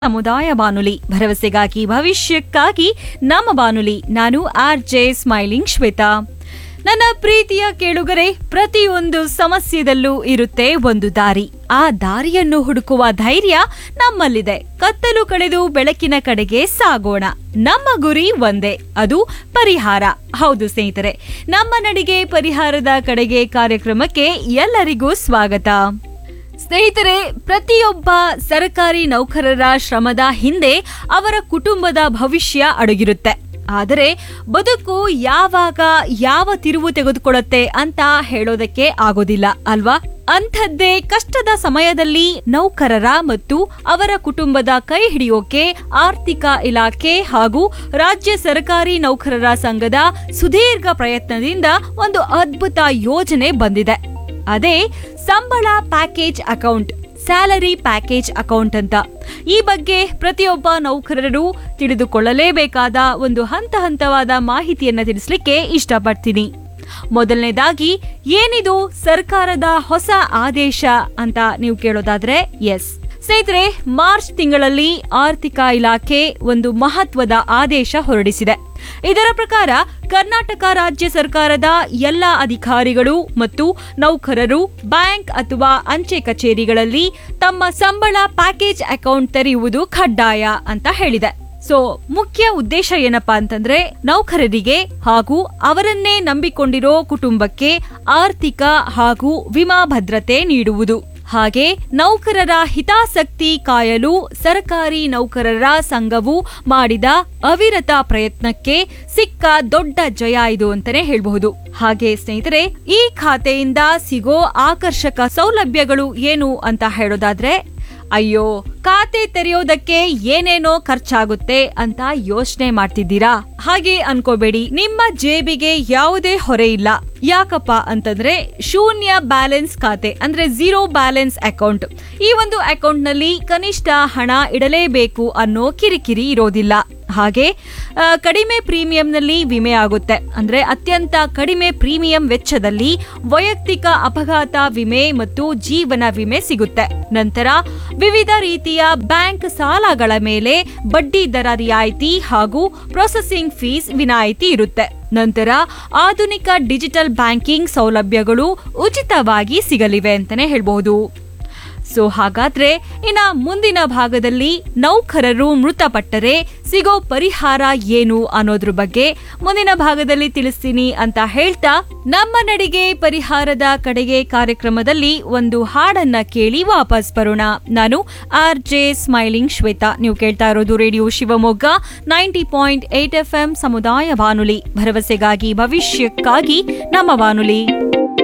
ಸಮುದಾಯ ಬಾನುಲಿ ಭರವಸೆಗಾಗಿ ಭವಿಷ್ಯಕ್ಕಾಗಿ ನಮ್ಮ ಬಾನುಲಿ ನಾನು ಆರ್ ಜೆ ಸ್ಮೈಲಿಂಗ್ ಶ್ವೇತಾ ನನ್ನ ಪ್ರೀತಿಯ ಕೇಳುಗರೆ ಪ್ರತಿಯೊಂದು ಸಮಸ್ಯೆದಲ್ಲೂ ಇರುತ್ತೆ ಒಂದು ದಾರಿ ಆ ದಾರಿಯನ್ನು ಹುಡುಕುವ ಧೈರ್ಯ ನಮ್ಮಲ್ಲಿದೆ ಕತ್ತಲು ಕಳೆದು ಬೆಳಕಿನ ಕಡೆಗೆ ಸಾಗೋಣ ನಮ್ಮ ಗುರಿ ಒಂದೇ ಅದು ಪರಿಹಾರ ಹೌದು ಸ್ನೇಹಿತರೆ ನಮ್ಮ ನಡಿಗೆ ಪರಿಹಾರದ ಕಡೆಗೆ ಕಾರ್ಯಕ್ರಮಕ್ಕೆ ಎಲ್ಲರಿಗೂ ಸ್ವಾಗತ ಸ್ನೇಹಿತರೆ ಪ್ರತಿಯೊಬ್ಬ ಸರ್ಕಾರಿ ನೌಕರರ ಶ್ರಮದ ಹಿಂದೆ ಅವರ ಕುಟುಂಬದ ಭವಿಷ್ಯ ಅಡಗಿರುತ್ತೆ ಆದರೆ ಬದುಕು ಯಾವಾಗ ಯಾವ ತಿರುವು ತೆಗೆದುಕೊಳ್ಳುತ್ತೆ ಅಂತ ಹೇಳೋದಕ್ಕೆ ಆಗೋದಿಲ್ಲ ಅಲ್ವಾ ಅಂಥದ್ದೇ ಕಷ್ಟದ ಸಮಯದಲ್ಲಿ ನೌಕರರ ಮತ್ತು ಅವರ ಕುಟುಂಬದ ಕೈ ಹಿಡಿಯೋಕೆ ಆರ್ಥಿಕ ಇಲಾಖೆ ಹಾಗೂ ರಾಜ್ಯ ಸರ್ಕಾರಿ ನೌಕರರ ಸಂಘದ ಸುದೀರ್ಘ ಪ್ರಯತ್ನದಿಂದ ಒಂದು ಅದ್ಭುತ ಯೋಜನೆ ಬಂದಿದೆ ಅದೇ ಸಂಬಳ package account salary package account ಅಂತ ಈ ಬಗ್ಗೆ ಪ್ರತಿಯೊಬ್ಬ ನೌಕರರು ತಿಳಿದುಕೊಳ್ಳಲೇಬೇಕಾದ ಒಂದು ಹಂತ ಹಂತವಾದ ಮಾಹಿತಿಯನ್ನ ತಿಳಿಸ್ಲಿಕ್ಕೆ ಇಷ್ಟಪಡ್ತೀನಿ ಮೊದಲನೇದಾಗಿ ಏನಿದು ಸರ್ಕಾರದ ಹೊಸ ಆದೇಶ ಅಂತ ನೀವು ಕೇಳೋದಾದ್ರೆ ಎಸ್ ಸ್ನೇಹಿತರೆ ಮಾರ್ಚ್ ತಿಂಗಳಲ್ಲಿ ಆರ್ಥಿಕ ಇಲಾಖೆ ಒಂದು ಮಹತ್ವದ ಆದೇಶ ಹೊರಡಿಸಿದೆ ಇದರ ಪ್ರಕಾರ ಕರ್ನಾಟಕ ರಾಜ್ಯ ಸರ್ಕಾರದ ಎಲ್ಲ ಅಧಿಕಾರಿಗಳು ಮತ್ತು ನೌಕರರು ಬ್ಯಾಂಕ್ ಅಥವಾ ಅಂಚೆ ಕಚೇರಿಗಳಲ್ಲಿ ತಮ್ಮ ಸಂಬಳ ಪ್ಯಾಕೇಜ್ ಅಕೌಂಟ್ ತೆರೆಯುವುದು ಕಡ್ಡಾಯ ಅಂತ ಹೇಳಿದೆ ಸೊ ಮುಖ್ಯ ಉದ್ದೇಶ ಏನಪ್ಪಾ ಅಂತಂದ್ರೆ ನೌಕರರಿಗೆ ಹಾಗೂ ಅವರನ್ನೇ ನಂಬಿಕೊಂಡಿರೋ ಕುಟುಂಬಕ್ಕೆ ಆರ್ಥಿಕ ಹಾಗೂ ವಿಮಾ ಭದ್ರತೆ ನೀಡುವುದು ಹಾಗೆ ನೌಕರರ ಹಿತಾಸಕ್ತಿ ಕಾಯಲು ಸರ್ಕಾರಿ ನೌಕರರ ಸಂಘವು ಮಾಡಿದ ಅವಿರತ ಪ್ರಯತ್ನಕ್ಕೆ ಸಿಕ್ಕ ದೊಡ್ಡ ಜಯ ಇದು ಅಂತಾನೆ ಹೇಳಬಹುದು ಹಾಗೆ ಸ್ನೇಹಿತರೆ ಈ ಖಾತೆಯಿಂದ ಸಿಗೋ ಆಕರ್ಷಕ ಸೌಲಭ್ಯಗಳು ಏನು ಅಂತ ಹೇಳೋದಾದ್ರೆ ಅಯ್ಯೋ ಖಾತೆ ತೆರೆಯೋದಕ್ಕೆ ಏನೇನೋ ಖರ್ಚಾಗುತ್ತೆ ಅಂತ ಯೋಚನೆ ಮಾಡ್ತಿದ್ದೀರಾ ಹಾಗೆ ಅನ್ಕೋಬೇಡಿ ನಿಮ್ಮ ಜೇಬಿಗೆ ಯಾವುದೇ ಹೊರೆ ಇಲ್ಲ ಯಾಕಪ್ಪ ಅಂತಂದ್ರೆ ಶೂನ್ಯ ಬ್ಯಾಲೆನ್ಸ್ ಖಾತೆ ಅಂದ್ರೆ ಝೀರೋ ಬ್ಯಾಲೆನ್ಸ್ ಅಕೌಂಟ್ ಈ ಒಂದು ಅಕೌಂಟ್ ನಲ್ಲಿ ಕನಿಷ್ಠ ಹಣ ಇಡಲೇಬೇಕು ಅನ್ನೋ ಕಿರಿಕಿರಿ ಇರೋದಿಲ್ಲ ಹಾಗೆ ಆ, ಕಡಿಮೆ ಪ್ರೀಮಿಯಂನಲ್ಲಿ ವಿಮೆ ಆಗುತ್ತೆ ಅಂದ್ರೆ ಅತ್ಯಂತ ಕಡಿಮೆ ಪ್ರೀಮಿಯಂ ವೆಚ್ಚದಲ್ಲಿ ವೈಯಕ್ತಿಕ ಅಪಘಾತ ವಿಮೆ ಮತ್ತು ಜೀವನ ವಿಮೆ ಸಿಗುತ್ತೆ ನಂತರ ವಿವಿಧ ರೀತಿಯ ಬ್ಯಾಂಕ್ ಸಾಲಗಳ ಮೇಲೆ ಬಡ್ಡಿ ದರ ರಿಯಾಯಿತಿ ಹಾಗೂ ಪ್ರೊಸೆಸಿಂಗ್ ಫೀಸ್ ವಿನಾಯಿತಿ ಇರುತ್ತೆ ನಂತರ ಆಧುನಿಕ ಡಿಜಿಟಲ್ ಬ್ಯಾಂಕಿಂಗ್ ಸೌಲಭ್ಯಗಳು ಉಚಿತವಾಗಿ ಸಿಗಲಿವೆ ಅಂತಾನೆ ಹೇಳ್ಬಹುದು ಸೊ ಹಾಗಾದ್ರೆ ಇನ್ನ ಮುಂದಿನ ಭಾಗದಲ್ಲಿ ನೌಕರರು ಮೃತಪಟ್ಟರೆ ಸಿಗೋ ಪರಿಹಾರ ಏನು ಅನ್ನೋದ್ರ ಬಗ್ಗೆ ಮುಂದಿನ ಭಾಗದಲ್ಲಿ ತಿಳಿಸ್ತೀನಿ ಅಂತ ಹೇಳ್ತಾ ನಮ್ಮ ನಡಿಗೆ ಪರಿಹಾರದ ಕಡೆಗೆ ಕಾರ್ಯಕ್ರಮದಲ್ಲಿ ಒಂದು ಹಾಡನ್ನ ಕೇಳಿ ವಾಪಸ್ ಬರೋಣ ನಾನು ಆರ್ ಜೆ ಸ್ಮೈಲಿಂಗ್ ಶ್ವೇತಾ ನೀವು ಕೇಳ್ತಾ ಇರೋದು radio Shivamogga ninety point eight F M ಸಮುದಾಯ ಬಾನುಲಿ ಭರವಸೆಗಾಗಿ ಭವಿಷ್ಯಕ್ಕಾಗಿ ನಮ್ಮ ಬಾನುಲಿ